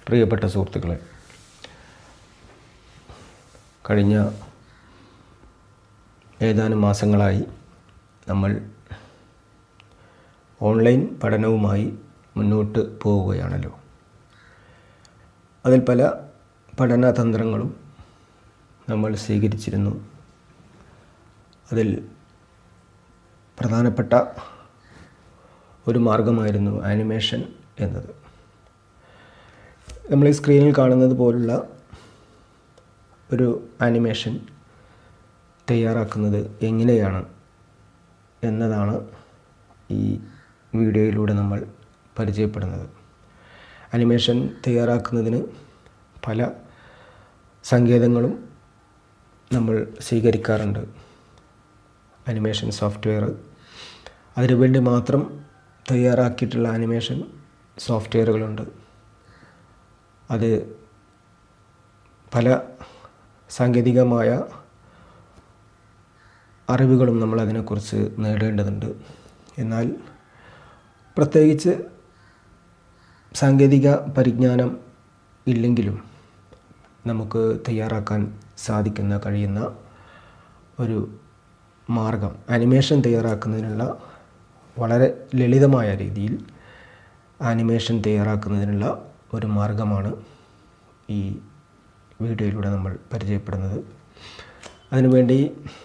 പ്രിയപ്പെട്ട സുഹൃത്തുക്കളെ കഴിഞ്ഞ ഏതാനും മാസങ്ങളായി നമ്മൾ ഓൺലൈൻ പഠനവുമായി മുന്നോട്ട് പോവുകയാണല്ലോ അതിൽ പല പഠന തന്ത്രങ്ങളും നമ്മൾ സ്വീകരിച്ചിരുന്നു അതിൽ പ്രധാനപ്പെട്ട ഒരു മാർഗമായിരുന്നു ആനിമേഷൻ എന്നത് നമ്മൾ ഈ സ്ക്രീനിൽ കാണുന്നത് പോലുള്ള ഒരു ആനിമേഷൻ തയ്യാറാക്കുന്നത് എങ്ങനെയാണ് എന്നതാണ് ഈ വീഡിയോയിലൂടെ നമ്മൾ പരിചയപ്പെടുന്നത് അനിമേഷൻ തയ്യാറാക്കുന്നതിന് പല സങ്കേതങ്ങളും നമ്മൾ സ്വീകരിക്കാറുണ്ട് അനിമേഷൻ സോഫ്റ്റ്വെയർ അതിനുവേണ്ടി മാത്രം തയ്യാറാക്കിയിട്ടുള്ള അനിമേഷൻ സോഫ്റ്റ്വെയറുകളുണ്ട് അത് പല സാങ്കേതികമായ അറിവുകളും നമ്മൾ അതിനെക്കുറിച്ച് നേടേണ്ടതുണ്ട് എന്നാൽ പ്രത്യേകിച്ച് സാങ്കേതിക പരിജ്ഞാനം ഇല്ലെങ്കിലും നമുക്ക് തയ്യാറാക്കാൻ സാധിക്കുന്ന കഴിയുന്ന ഒരു മാർഗം അനിമേഷൻ തയ്യാറാക്കുന്നതിനുള്ള വളരെ ലളിതമായ രീതിയിൽ ആനിമേഷൻ തയ്യാറാക്കുന്നതിനുള്ള ഒരു മാർഗമാണ് ഈ വീഡിയോയിലൂടെ നമ്മൾ പരിചയപ്പെടുന്നത് അതിനുവേണ്ടി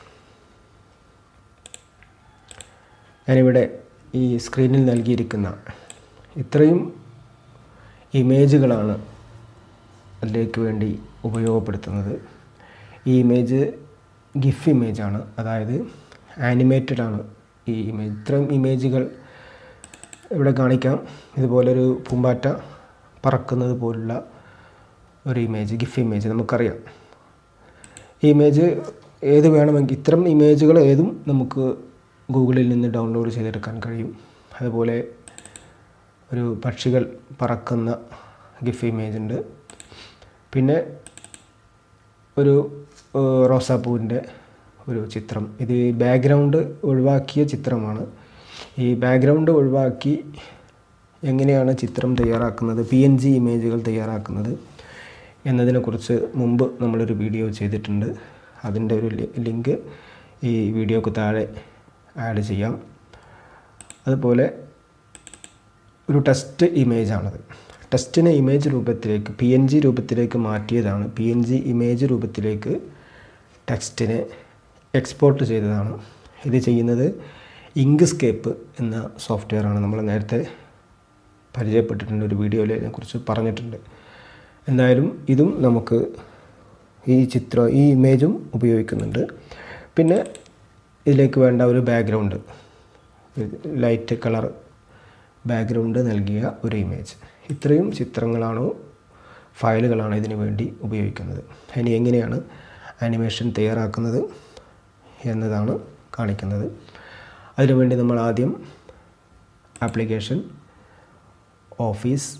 ഞാനിവിടെ ഈ സ്ക്രീനിൽ നൽകിയിരിക്കുന്ന ഇത്രയും ഇമേജുകളാണ് അതിലേക്ക് വേണ്ടി ഉപയോഗപ്പെടുത്തുന്നത് ഈ ഇമേജ് ഗിഫ് ഇമേജാണ് അതായത് ആനിമേറ്റഡ് ആണ് ഈ ഇമേജ് ഇത്രയും ഇമേജുകൾ ഇവിടെ കാണിക്കാം ഇതുപോലൊരു പൂമ്പാറ്റ പറക്കുന്നത് പോലുള്ള ഒരു ഇമേജ് ഗിഫ് ഇമേജ് നമുക്കറിയാം ഈ ഇമേജ് ഏത് വേണമെങ്കിൽ ഇത്തരം ഇമേജുകൾ ഏതും നമുക്ക് ഗൂഗിളിൽ നിന്ന് ഡൗൺലോഡ് ചെയ്തെടുക്കാൻ കഴിയും അതുപോലെ ഒരു പക്ഷികൾ പറക്കുന്ന ഗിഫ് ഇമേജ് ഉണ്ട് പിന്നെ ഒരു റോസാപ്പൂവിൻ്റെ ഒരു ചിത്രം ഇത് ബാക്ക്ഗ്രൗണ്ട് ഒഴിവാക്കിയ ചിത്രമാണ് ഈ ബാക്ക്ഗ്രൗണ്ട് ഒഴിവാക്കി എങ്ങനെയാണ് ചിത്രം തയ്യാറാക്കുന്നത് പി എൻ ജി ഇമേജുകൾ തയ്യാറാക്കുന്നത് എന്നതിനെക്കുറിച്ച് മുമ്പ് നമ്മളൊരു വീഡിയോ ചെയ്തിട്ടുണ്ട് അതിൻ്റെ ഒരു ലിങ്ക് ഈ വീഡിയോക്ക് താഴെ ആഡ് ചെയ്യാം അതുപോലെ ഒരു ടെസ്റ്റ് ഇമേജാണത് ടെസ്റ്റിനെ ഇമേജ് രൂപത്തിലേക്ക് പി എൻ ജി രൂപത്തിലേക്ക് മാറ്റിയതാണ് പി എൻ ജി ഇമേജ് രൂപത്തിലേക്ക് ടെക്സ്റ്റിനെ എക്സ്പോർട്ട് ചെയ്തതാണ് ഇത് ചെയ്യുന്നത് ഇങ്ക്സ്കേപ്പ് എന്ന സോഫ്റ്റ്വെയറാണ് നമ്മൾ നേരത്തെ പരിചയപ്പെട്ടിട്ടുണ്ട് ഒരു വീഡിയോയിൽ ഇതിനെക്കുറിച്ച് പറഞ്ഞിട്ടുണ്ട് എന്തായാലും ഇതും നമുക്ക് ഈ ചിത്രം ഈ ഇമേജും ഉപയോഗിക്കുന്നുണ്ട് പിന്നെ ഇതിലേക്ക് വേണ്ട ഒരു ബാക്ക്ഗ്രൗണ്ട് ലൈറ്റ് കളർ ബാക്ക്ഗ്രൗണ്ട് നൽകിയ ഒരു ഇമേജ് ഇത്രയും ചിത്രങ്ങളാണോ ഫയലുകളാണ് ഇതിനു വേണ്ടി ഉപയോഗിക്കുന്നത് ഇനി എങ്ങനെയാണ് ആനിമേഷൻ തയ്യാറാക്കുന്നത് എന്നതാണ് കാണിക്കുന്നത് അതിനുവേണ്ടി നമ്മൾ ആദ്യം application office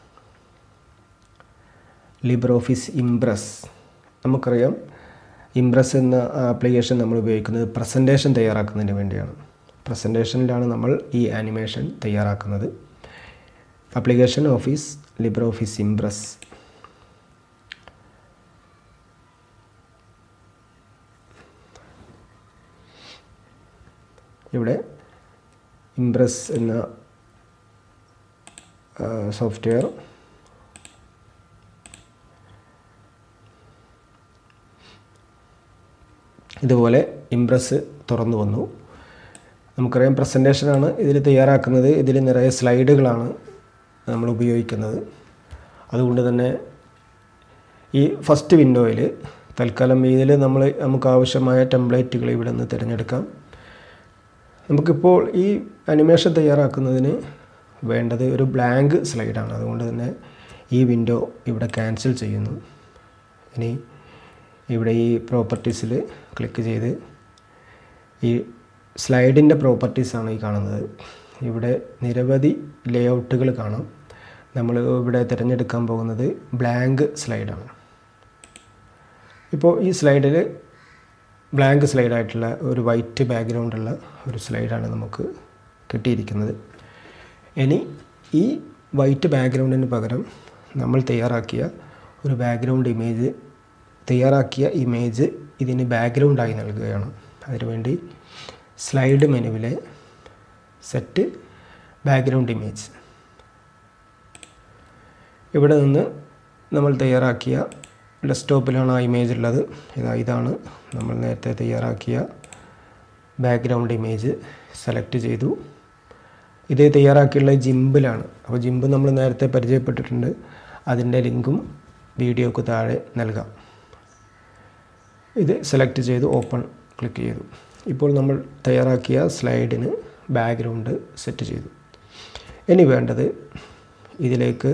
Libre Office Impress നമുക്കറിയാം ഇംപ്രസ് എന്ന ആപ്ലിക്കേഷൻ നമ്മൾ ഉപയോഗിക്കുന്നത് പ്രസൻറ്റേഷൻ തയ്യാറാക്കുന്നതിന് വേണ്ടിയാണ് പ്രസൻറ്റേഷനിലാണ് നമ്മൾ ഈ ആനിമേഷൻ തയ്യാറാക്കുന്നത് application office Libre Office Impress ഇവിടെ ഇംപ്രസ് എന്ന സോഫ്റ്റ്വെയർ ഇതുപോലെ ഇംപ്രസ് തുറന്നു വന്നു നമുക്കറിയാം പ്രസൻറ്റേഷനാണ് ഇതിൽ തയ്യാറാക്കുന്നത് ഇതിൽ നിറയെ സ്ലൈഡുകളാണ് നമ്മൾ ഉപയോഗിക്കുന്നത് അതുകൊണ്ട് തന്നെ ഈ ഫസ്റ്റ് വിൻഡോയിൽ തൽക്കാലം ഇതിൽ നമ്മൾ നമുക്ക് ആവശ്യമായ ടെംപ്ലേറ്റുകൾ ഇവിടെ നിന്ന് തിരഞ്ഞെടുക്കാം നമുക്കിപ്പോൾ ഈ അനിമേഷൻ തയ്യാറാക്കുന്നതിന് വേണ്ടത് ഒരു ബ്ലാങ്ക് സ്ലൈഡാണ് അതുകൊണ്ട് തന്നെ ഈ വിൻഡോ ഇവിടെ ക്യാൻസൽ ചെയ്യുന്നു ഇനി ഇവിടെ ഈ പ്രോപ്പർട്ടീസിൽ ക്ലിക്ക് ചെയ്ത് ഈ സ്ലൈഡിൻ്റെ പ്രോപ്പർട്ടീസാണ് ഈ കാണുന്നത് ഇവിടെ നിരവധി ലേഔട്ടുകൾ കാണാം നമ്മൾ ഇവിടെ തിരഞ്ഞെടുക്കാൻ പോകുന്നത് ബ്ലാങ്ക് സ്ലൈഡാണ് ഇപ്പോൾ ഈ സ്ലൈഡിൽ ബ്ലാങ്ക് സ്ലൈഡായിട്ടുള്ള ഒരു വൈറ്റ് ബാക്ക്ഗ്രൗണ്ടുള്ള ഒരു സ്ലൈഡാണ് നമുക്ക് കിട്ടിയിരിക്കുന്നത് ഇനി ഈ വൈറ്റ് ബാക്ക്ഗ്രൗണ്ടിന് പകരം നമ്മൾ തയ്യാറാക്കിയ ഒരു ബാക്ക്ഗ്രൗണ്ട് ഇമേജ് തയ്യാറാക്കിയ ഇമേജ് ഇതിന് ബാക്ക്ഗ്രൗണ്ടായി നൽകുകയാണ് അതിനുവേണ്ടി സ്ലൈഡ് മെനുവിലെ സെറ്റ് ബാക്ക്ഗ്രൗണ്ട് ഇമേജ് ഇവിടെ നിന്ന് നമ്മൾ തയ്യാറാക്കിയ ഡെസ്ക്ടോപ്പിലാണ് ആ ഇമേജ് ഉള്ളത് ഇതാ ഇതാണ് നമ്മൾ നേരത്തെ തയ്യാറാക്കിയ ബാക്ക്ഗ്രൗണ്ട് ഇമേജ് സെലക്ട് ചെയ്തു ഇത് തയ്യാറാക്കിയുള്ള ജിമ്പിലാണ് അപ്പോൾ ജിമ്പ് നമ്മൾ നേരത്തെ പരിചയപ്പെട്ടിട്ടുണ്ട് അതിൻ്റെ ലിങ്കും വീഡിയോക്ക് താഴെ നൽകാം ഇത് സെലക്ട് ചെയ്ത് ഓപ്പൺ ക്ലിക്ക് ചെയ്തു ഇപ്പോൾ നമ്മൾ തയ്യാറാക്കിയ സ്ലൈഡിന് ബാക്ക്ഗ്രൗണ്ട് സെറ്റ് ചെയ്തു ഇനി വേണ്ടത് ഇതിലേക്ക്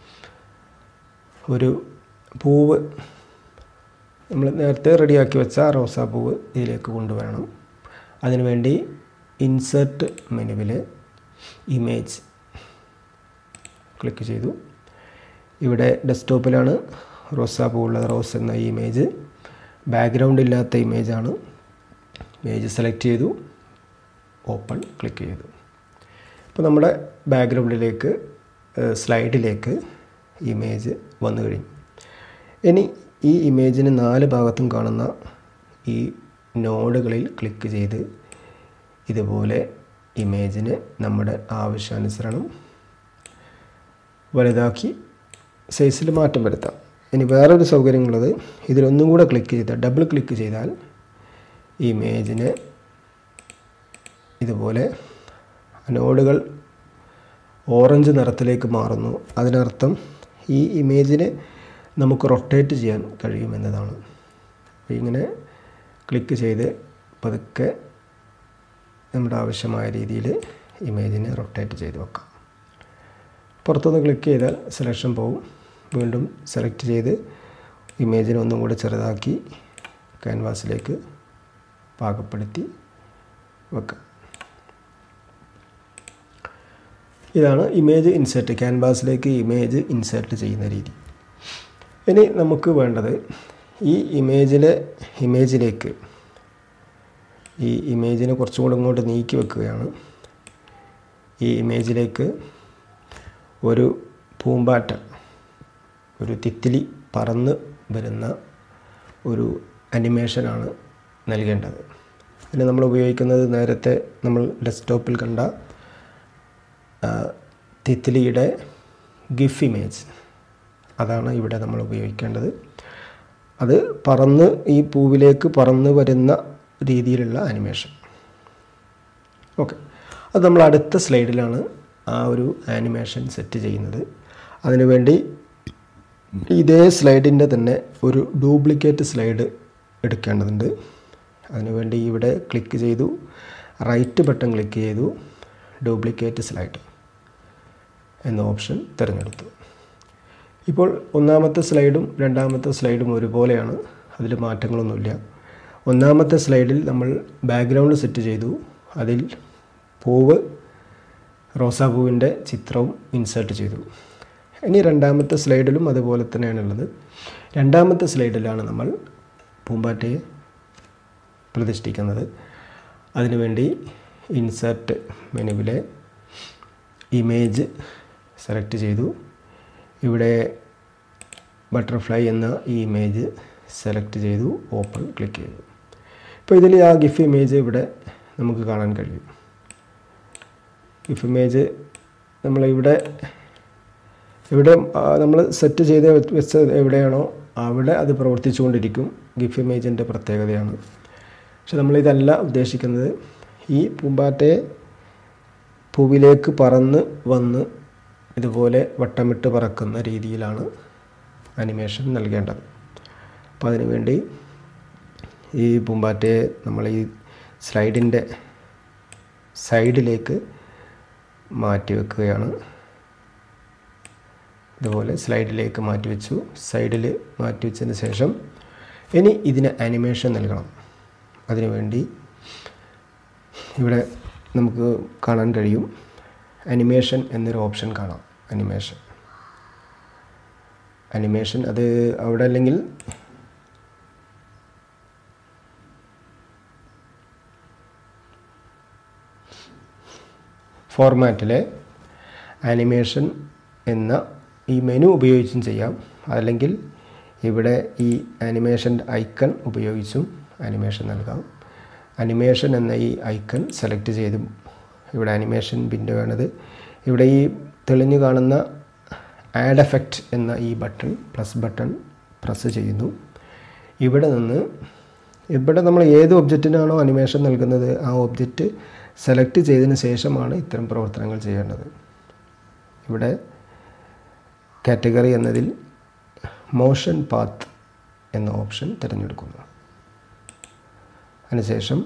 ഒരു പൂവ് നമ്മൾ നേരത്തെ റെഡിയാക്കി വെച്ച റോസാപ്പൂവ് ഇതിലേക്ക് കൊണ്ടുവരണം അതിനുവേണ്ടി ഇൻസേർട്ട് മെനുവിൽ ഇമേജ് ക്ലിക്ക് ചെയ്തു ഇവിടെ ഡെസ്ക്ടോപ്പിലാണ് റോസാപ്പൂ ഉള്ളത് റോസ് എന്ന ഈ ഇമേജ് ബാക്ക്ഗ്രൗണ്ട് ഇല്ലാത്ത ഇമേജാണ് ഇമേജ് സെലക്ട് ചെയ്തു ഓപ്പൺ ക്ലിക്ക് ചെയ്തു ഇപ്പോൾ നമ്മുടെ ബാക്ക്ഗ്രൗണ്ടിലേക്ക് സ്ലൈഡിലേക്ക് ഇമേജ് വന്നു കഴിഞ്ഞു ഇനി ഈ ഇമേജിന് നാല് ഭാഗത്തും കാണുന്ന ഈ നോഡുകളിൽ ക്ലിക്ക് ചെയ്ത് ഇതുപോലെ ഇമേജിന് നമ്മുടെ ആവശ്യാനുസരണം വലുതാക്കി സൈസിൽ മാറ്റം വരുത്താം ഇനി വേറൊരു സൗകര്യമുള്ളത് ഇതിലൊന്നും കൂടെ ക്ലിക്ക് ചെയ്താൽ ഡബിൾ ക്ലിക്ക് ചെയ്താൽ ഇമേജിന് ഇതുപോലെ നോഡുകൾ ഓറഞ്ച് നിറത്തിലേക്ക് മാറുന്നു അതിനർത്ഥം ഈ ഇമേജിനെ നമുക്ക് റൊട്ടേറ്റ് ചെയ്യാൻ കഴിയുമെന്നതാണ് അപ്പോൾ ഇങ്ങനെ ക്ലിക്ക് ചെയ്ത് പതുക്കെ നമ്മുടെ ആവശ്യമായ രീതിയിൽ ഇമേജിനെ റൊട്ടേറ്റ് ചെയ്ത് വെക്കാം പുറത്തുനിന്ന് ക്ലിക്ക് ചെയ്താൽ സെലക്ഷൻ പോകും വീണ്ടും സെലക്ട് ചെയ്ത് ഇമേജിനെ ഒന്നും കൂടി ചെറുതാക്കി ക്യാൻവാസിലേക്ക് പാകപ്പെടുത്തി വെക്കാം ഇതാണ് ഇമേജ് ഇൻസേർട്ട് ക്യാൻവാസിലേക്ക് ഇമേജ് ഇൻസേർട്ട് ചെയ്യുന്ന രീതി ഇനി നമുക്ക് വേണ്ടത് ഈ ഇമേജിലെ ഇമേജിലേക്ക് ഈ ഇമേജിനെ കുറച്ചും കൂടെ ഇങ്ങോട്ട് നീക്കി വെക്കുകയാണ് ഈ ഇമേജിലേക്ക് ഒരു പൂമ്പാറ്റ ഒരു തിത്തിലി പറന്ന് വരുന്ന ഒരു അനിമേഷനാണ് നൽകേണ്ടത് അതിന് നമ്മൾ ഉപയോഗിക്കുന്നത് നേരത്തെ നമ്മൾ ഡെസ്ക്ടോപ്പിൽ കണ്ട തിത്ലിയുടെ ഗിഫ് ഇമേജ് അതാണ് ഇവിടെ നമ്മൾ ഉപയോഗിക്കേണ്ടത് അത് പറന്ന് ഈ പൂവിലേക്ക് പറന്ന് വരുന്ന രീതിയിലുള്ള അനിമേഷൻ ഓക്കെ അത് നമ്മൾ അടുത്ത സ്ലൈഡിലാണ് ആ ഒരു ആനിമേഷൻ സെറ്റ് ചെയ്യുന്നത് അതിനുവേണ്ടി ഇതേ സ്ലൈഡിൻ്റെ തന്നെ ഒരു ഡ്യൂപ്ലിക്കേറ്റ് സ്ലൈഡ് എടുക്കേണ്ടതുണ്ട് അതിനുവേണ്ടി ഇവിടെ ക്ലിക്ക് ചെയ്തു റൈറ്റ് ബട്ടൺ ക്ലിക്ക് ചെയ്തു ഡ്യൂപ്ലിക്കേറ്റ് സ്ലൈഡ് എന്ന ഓപ്ഷൻ തിരഞ്ഞെടുത്തു ഇപ്പോൾ ഒന്നാമത്തെ സ്ലൈഡും രണ്ടാമത്തെ സ്ലൈഡും ഒരുപോലെയാണ് അതിൽ മാറ്റങ്ങളൊന്നുമില്ല ഒന്നാമത്തെ സ്ലൈഡിൽ നമ്മൾ ബാക്ക്ഗ്രൗണ്ട് സെറ്റ് ചെയ്തു അതിൽ പൂവ് റോസാപ്പൂവിൻ്റെ ചിത്രവും ഇൻസേർട്ട് ചെയ്തു ഇനി രണ്ടാമത്തെ സ്ലൈഡിലും അതുപോലെ തന്നെയാണുള്ളത് രണ്ടാമത്തെ സ്ലൈഡിലാണ് നമ്മൾ പൂമ്പാറ്റയെ പ്രതിഷ്ഠിക്കുന്നത് അതിനുവേണ്ടി ഇൻസേർട്ട് മെനുവിലെ ഇമേജ് സെലക്ട് ചെയ്തു ഇവിടെ ബട്ടർഫ്ലൈ എന്ന ഈ ഇമേജ് സെലക്ട് ചെയ്തു ഓപ്പൺ ക്ലിക്ക് ചെയ്തു ഇപ്പോൾ ഇതിൽ ആ ഗിഫ് ഇമേജ് ഇവിടെ നമുക്ക് കാണാൻ കഴിയും ഗിഫ് ഇമേജ് നമ്മളിവിടെ ഇവിടെ നമ്മൾ സെറ്റ് ചെയ്ത് വെച്ച എവിടെയാണോ അവിടെ അത് പ്രവർത്തിച്ചുകൊണ്ടിരിക്കും ഗിഫ് ഇമേജിൻ്റെ പ്രത്യേകതയാണ് പക്ഷെ നമ്മളിതല്ല ഉദ്ദേശിക്കുന്നത് ഈ പൂമ്പാറ്റയെ പൂവിലേക്ക് പറന്ന് വന്ന് ഇതുപോലെ വട്ടമിട്ട് പറക്കുന്ന രീതിയിലാണ് അനിമേഷൻ നൽകേണ്ടത് അപ്പോൾ അതിനുവേണ്ടി ഈ പൂമ്പാറ്റയെ നമ്മൾ ഈ സ്ലൈഡിൻ്റെ സൈഡിലേക്ക് മാറ്റി വെക്കുകയാണ് ഇതുപോലെ സ്ലൈഡിലേക്ക് മാറ്റി വെച്ചു സൈഡിൽ മാറ്റി വെച്ചതിന് ശേഷം ഇനി ഇതിന് അനിമേഷൻ നൽകണം അതിനുവേണ്ടി ഇവിടെ നമുക്ക് കാണാൻ കഴിയും അനിമേഷൻ എന്നൊരു ഓപ്ഷൻ കാണാം അനിമേഷൻ അനിമേഷൻ അത് അവിടെ അല്ലെങ്കിൽ ഫോർമാറ്റിലെ ആനിമേഷൻ എന്ന ഈ മെനു ഉപയോഗിച്ചും ചെയ്യാം അല്ലെങ്കിൽ ഇവിടെ ഈ ആനിമേഷൻ ഐക്കൺ ഉപയോഗിച്ചും ആനിമേഷൻ നൽകാം അനിമേഷൻ എന്ന ഈ ഐക്കൺ സെലക്ട് ചെയ്തും ഇവിടെ ആനിമേഷൻ വിൻഡോ ആണിത് ഇവിടെ ഈ തെളിഞ്ഞു കാണുന്ന ആഡ് എഫക്റ്റ് എന്ന ഈ ബട്ടൺ പ്ലസ് ബട്ടൺ പ്രസ് ചെയ്യുന്നു ഇവിടെ നിന്ന് ഇവിടെ നമ്മൾ ഏത് ഒബ്ജക്റ്റിനാണോ അനിമേഷൻ നൽകുന്നത് ആ ഒബ്ജക്റ്റ് സെലക്ട് ചെയ്തതിന് ശേഷമാണ് ഇത്തരം പ്രവർത്തനങ്ങൾ ചെയ്യേണ്ടത് ഇവിടെ കാറ്റഗറി എന്നതിൽ മോഷൻ പാത്ത് എന്ന ഓപ്ഷൻ തിരഞ്ഞെടുക്കുന്നു അതിനുശേഷം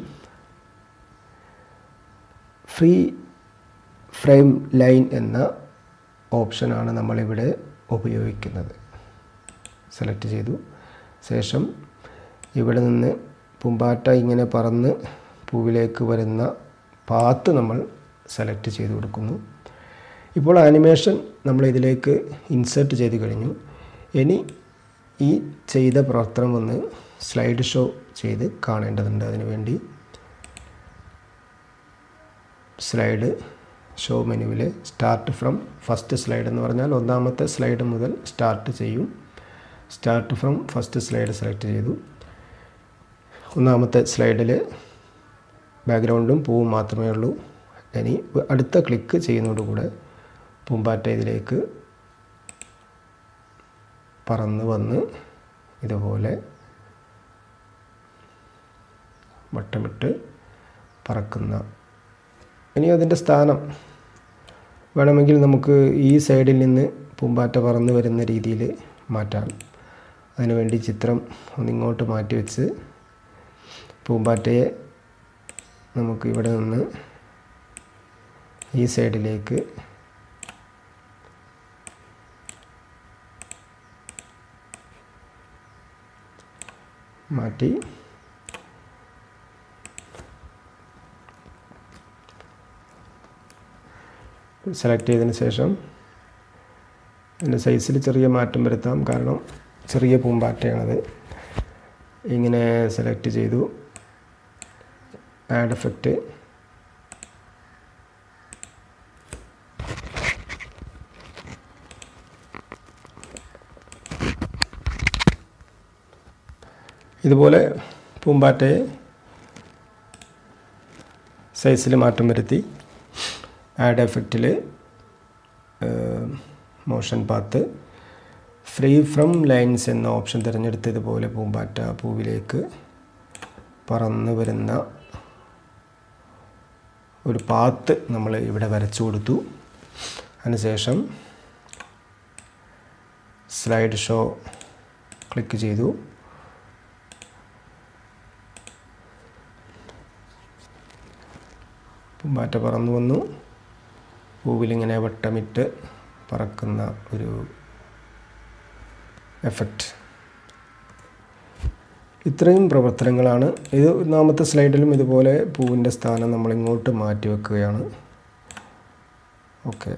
ഫ്രീ ഫ്രെയിം ലൈൻ എന്ന ഓപ്ഷനാണ് നമ്മളിവിടെ ഉപയോഗിക്കുന്നത് സെലക്ട് ചെയ്തു ശേഷം ഇവിടെ നിന്ന് പൂമ്പാറ്റ ഇങ്ങനെ പറന്ന് പൂവിലേക്ക് വരുന്ന പാത്ത് നമ്മൾ സെലക്ട് ചെയ്ത് കൊടുക്കുന്നു ഇപ്പോൾ ആനിമേഷൻ നമ്മൾ ഇതിലേക്ക് ഇൻസേർട്ട് ചെയ്ത് കഴിഞ്ഞു ഇനി ഈ ചെയ്ത പ്രവർത്തനം ഒന്ന് സ്ലൈഡ് ഷോ ചെയ്ത് കാണേണ്ടതുണ്ട് അതിനുവേണ്ടി സ്ലൈഡ് ഷോ മെനുവിലെ സ്റ്റാർട്ട് ഫ്രം ഫസ്റ്റ് സ്ലൈഡ് എന്ന് പറഞ്ഞാൽ ഒന്നാമത്തെ സ്ലൈഡ് മുതൽ സ്റ്റാർട്ട് ചെയ്യും start from first slide select ചെയ്തു ഒന്നാമത്തെ സ്ലൈഡിൽ ബാക്ക്ഗ്രൗണ്ടും പൂവും മാത്രമേ ഉള്ളൂ ഇനി അടുത്ത ക്ലിക്ക് ചെയ്യുന്നതോടുകൂടെ പൂമ്പാറ്റ ഇതിലേക്ക് പറന്ന് വന്ന് ഇതുപോലെ വട്ടമിട്ട് പറക്കുന്ന ഇനി അതിൻ്റെ സ്ഥാനം വേണമെങ്കിൽ നമുക്ക് ഈ സൈഡിൽ നിന്ന് പൂമ്പാറ്റ പറന്ന് വരുന്ന രീതിയിൽ മാറ്റാം അതിനുവേണ്ടി ചിത്രം ഒന്നിങ്ങോട്ട് മാറ്റി വെച്ച് പൂമ്പാറ്റയെ നമുക്ക് ഇവിടെ നിന്ന് ഈ സൈഡിലേക്ക് മാറ്റി സെലക്ട് ചെയ്തതിന് ശേഷം അതിൻ്റെ സൈസിൽ ചെറിയ മാറ്റം വരുത്താം കാരണം ചെറിയ പൂമ്പാറ്റയാണത് ഇങ്ങനെ സെലക്ട് ചെയ്തു ആഡ് എഫക്റ്റ് ഇതുപോലെ പൂമ്പാറ്റയെ സൈസിൽ മാറ്റം വരുത്തി ആഡ് എഫക്റ്റിൽ motion path freeform lines എന്ന ഓപ്ഷൻ തിരഞ്ഞെടുത്ത് ഇതുപോലെ പൂമ്പാറ്റ പൂവിലേക്ക് പറന്ന് വരുന്ന ഒരു പാത്ത് നമ്മൾ ഇവിടെ വരച്ചു കൊടുത്തു അതിനുശേഷം സ്ലൈഡ് ഷോ ക്ലിക്ക് ചെയ്തു പൂമ്പാറ്റ പറന്നു വന്നു പൂവിലിങ്ങനെ വട്ടമിട്ട് പറക്കുന്ന ഒരു എഫക്റ്റ് ഇത്രയും പ്രവർത്തനങ്ങളാണ് ഇത് ഒന്നാമത്തെ സ്ലൈഡിലും ഇതുപോലെ പൂവിൻ്റെ സ്ഥാനം നമ്മൾ ഇങ്ങോട്ട് മാറ്റി വെക്കുകയാണ് ഓക്കെ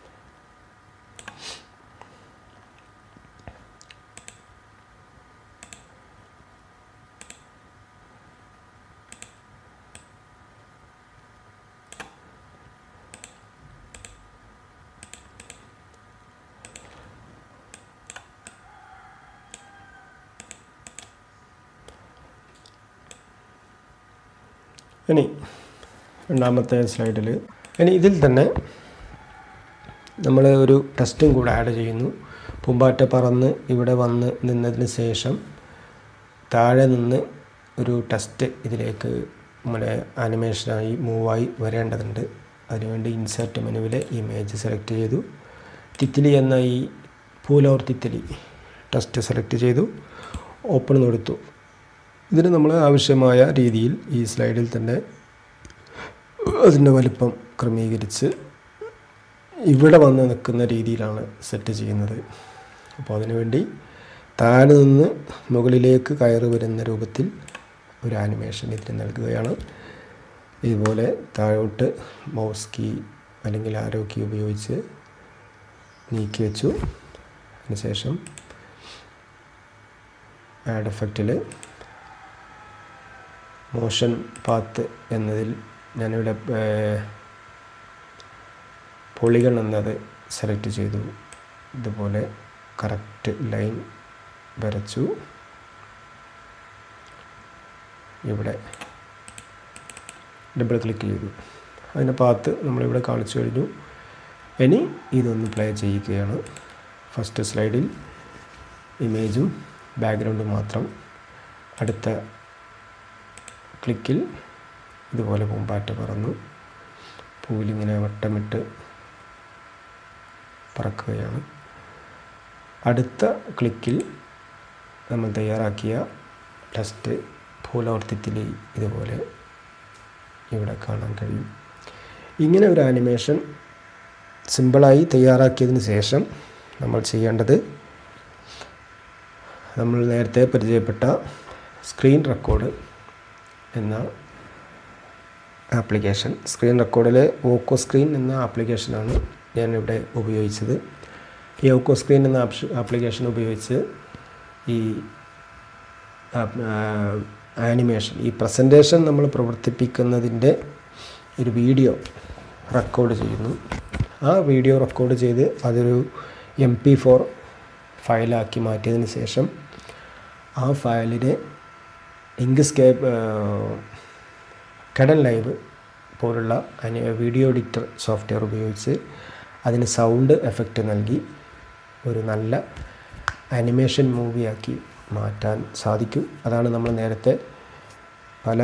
ഇനി രണ്ടാമത്തെ സ്ലൈഡിൽ ഇനി ഇതിൽ തന്നെ നമ്മൾ ഒരു ടെസ്റ്റും കൂടെ ആഡ് ചെയ്യുന്നു പൂമ്പാറ്റ പറന്ന് ഇവിടെ വന്ന് നിന്നതിന് ശേഷം താഴെ നിന്ന് ഒരു ടെസ്റ്റ് ഇതിലേക്ക് നമ്മുടെ ആനിമേഷനായി മൂവായി വരേണ്ടതുണ്ട് അതിനുവേണ്ടി ഇൻസേർട്ട് മെനുവിലെ ഇമേജ് സെലക്ട് ചെയ്തു തിത്തിലി എന്ന ഈ പൂലോർ തിത്തിലി ടെസ്റ്റ് സെലക്ട് ചെയ്തു ഓപ്പൺ കൊടുത്തു ഇതിന് നമ്മൾ ആവശ്യമായ രീതിയിൽ ഈ സ്ലൈഡിൽ തന്നെ അതിൻ്റെ വലിപ്പം ക്രമീകരിച്ച് ഇവിടെ വന്ന് നിൽക്കുന്ന രീതിയിലാണ് സെറ്റ് ചെയ്യുന്നത് അപ്പോൾ അതിനുവേണ്ടി താഴെ നിന്ന് മുകളിലേക്ക് കയറി വരുന്ന രൂപത്തിൽ ഒരു ആനിമേഷൻ ഇതിന് നൽകുകയാണ് ഇതുപോലെ താഴോട്ട് മൗസ് കീ അല്ലെങ്കിൽ ആരോ കീ ഉപയോഗിച്ച് നീക്കി വെച്ചു അതിനുശേഷം ആഡ് എഫക്റ്റിൽ മോഷൻ പാത്ത് എന്നതിൽ ഞാനിവിടെ പൊളികൾ എന്നത് സെലക്ട് ചെയ്തു ഇതുപോലെ കറക്റ്റ് ലൈൻ വരച്ചു ഇവിടെ ഡബിൾ ക്ലിക്ക് ചെയ്തു അതിൻ്റെ പാത്ത് നമ്മളിവിടെ കാണിച്ചു കഴിഞ്ഞു ഇനി ഇതൊന്ന് പ്ലേ ചെയ്യിക്കുകയാണ് ഫസ്റ്റ് സ്ലൈഡിൽ ഇമേജും ബാക്ക്ഗ്രൗണ്ടും മാത്രം അടുത്ത ക്ലിക്കിൽ ഇതുപോലെ പൂമ്പാറ്റ പറന്നു പൂവിലിങ്ങനെ വട്ടമിട്ട് പറക്കുകയാണ് അടുത്ത ക്ലിക്കിൽ നമ്മൾ തയ്യാറാക്കിയ ടെസ്റ്റ് ഭൂലോർത്തിത്തിലി ഇതുപോലെ ഇവിടെ കാണാൻ കഴിയും ഇങ്ങനെ ഒരു ആനിമേഷൻ സിമ്പിളായി തയ്യാറാക്കിയതിന് ശേഷം നമ്മൾ ചെയ്യേണ്ടത് നമ്മൾ നേരത്തെ പരിചയപ്പെട്ട സ്ക്രീൻ റെക്കോർഡ് എന്ന ആപ്ലിക്കേഷൻ സ്ക്രീൻ റെക്കോർഡിലെ ഓക്കോ സ്ക്രീൻ എന്ന ആപ്ലിക്കേഷനാണ് ഞാനിവിടെ ഉപയോഗിച്ചത് ഈ ഓക്കോ സ്ക്രീൻ എന്ന ആപ്ലിക്കേഷൻ ഉപയോഗിച്ച് ഈ ആനിമേഷൻ ഈ പ്രസൻറ്റേഷൻ നമ്മൾ പ്രവർത്തിപ്പിക്കുന്നതിൻ്റെ ഒരു വീഡിയോ റെക്കോർഡ് ചെയ്യുന്നു ആ വീഡിയോ റെക്കോർഡ് ചെയ്ത് അതൊരു എം പി ഫോർ ഫയലാക്കി മാറ്റിയതിന് ശേഷം ആ ഫയലിനെ ഇങ്ക്സ്കേപ്പ് കടൻ ലൈവ് പോലുള്ള വീഡിയോ എഡിറ്റർ സോഫ്റ്റ്വെയർ ഉപയോഗിച്ച് അതിന് സൗണ്ട് എഫക്റ്റ് നൽകി ഒരു നല്ല ആനിമേഷൻ മൂവിയാക്കി മാറ്റാൻ സാധിക്കും അതാണ് നമ്മൾ നേരത്തെ പല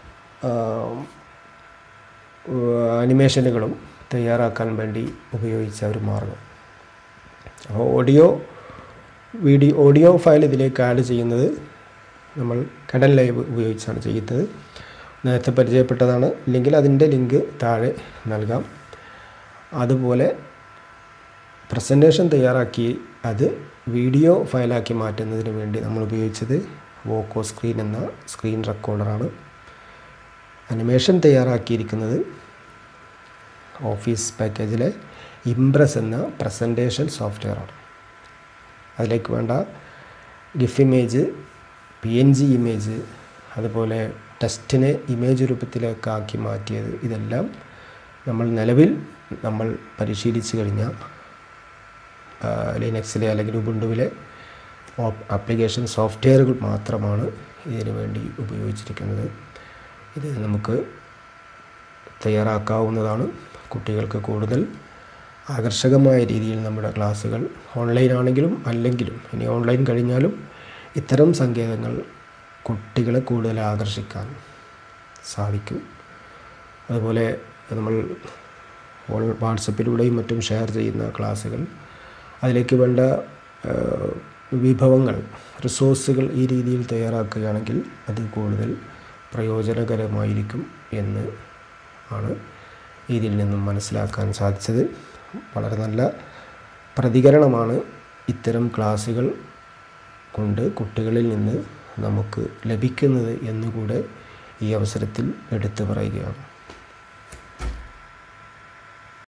ആനിമേഷനുകളും തയ്യാറാക്കാൻ വേണ്ടി ഉപയോഗിച്ച ഒരു മാർഗം അപ്പോൾ ഓഡിയോ വീഡിയോ ഓഡിയോ ഫയൽ ഇതിലേക്ക് ആഡ് ചെയ്യുന്നത് നമ്മൾ കടൽ ലൈവ് ഉപയോഗിച്ചാണ് ചെയ്യുന്നത് നേരത്തെ പരിചയപ്പെട്ടതാണ് ഇല്ലെങ്കിൽ അതിൻ്റെ ലിങ്ക് താഴെ നൽകാം അതുപോലെ പ്രസൻറ്റേഷൻ തയ്യാറാക്കി അത് വീഡിയോ ഫയലാക്കി മാറ്റുന്നതിന് വേണ്ടി നമ്മൾ ഉപയോഗിച്ചത് വോക്കോ സ്ക്രീൻ എന്ന സ്ക്രീൻ റെക്കോർഡറാണ് അനിമേഷൻ തയ്യാറാക്കിയിരിക്കുന്നത് ഓഫീസ് പാക്കേജിലെ ഇംപ്രസ് എന്ന പ്രസൻറ്റേഷൻ സോഫ്റ്റ്വെയറാണ് അതിലേക്ക് വേണ്ട GIF image P N G image അതുപോലെ ടെസ്റ്റിനെ ഇമേജ് രൂപത്തിലേക്കാക്കി മാറ്റിയത് ഇതെല്ലാം നമ്മൾ നിലവിൽ നമ്മൾ പരിശീലിച്ച് കഴിഞ്ഞ ലിനക്സിലെ അല്ലെങ്കിൽ ഉബുണ്ടുവിലെ ആപ്ലിക്കേഷൻ സോഫ്റ്റ്വെയറുകൾ മാത്രമാണ് ഇതിനു വേണ്ടി ഉപയോഗിച്ചിരിക്കുന്നത് ഇത് നമുക്ക് തയ്യാറാക്കാവുന്നതാണ് കുട്ടികൾക്ക് കൂടുതൽ ആകർഷകമായ രീതിയിൽ നമ്മുടെ ക്ലാസ്സുകൾ ഓൺലൈൻ ആണെങ്കിലും അല്ലെങ്കിലും ഇനി ഓൺലൈൻ കഴിഞ്ഞാലും ഇത്തരം സങ്കേതങ്ങൾ കുട്ടികളെ കൂടുതൽ ആകർഷിക്കാൻ സാധിക്കും അതുപോലെ നമ്മൾ വാട്സപ്പിലൂടെയും മറ്റും ഷെയർ ചെയ്യുന്ന ക്ലാസ്സുകൾ അതിലേക്ക് വേണ്ട വിഭവങ്ങൾ റിസോഴ്സുകൾ ഈ രീതിയിൽ തയ്യാറാക്കുകയാണെങ്കിൽ അത് കൂടുതൽ പ്രയോജനകരമായിരിക്കും എന്ന് ആണ് ഇതിൽ നിന്നും മനസ്സിലാക്കാൻ സാധിച്ചത് വളരെ നല്ല പ്രതികരണമാണ് ഇത്തരം ക്ലാസ്സുകൾ കൊണ്ട് കുട്ടികളിൽ നിന്ന് നമുക്ക് ലഭിക്കുന്നത് എന്നുകൂടെ ഈ അവസരത്തിൽ എടുത്തു പറയുകയാണ്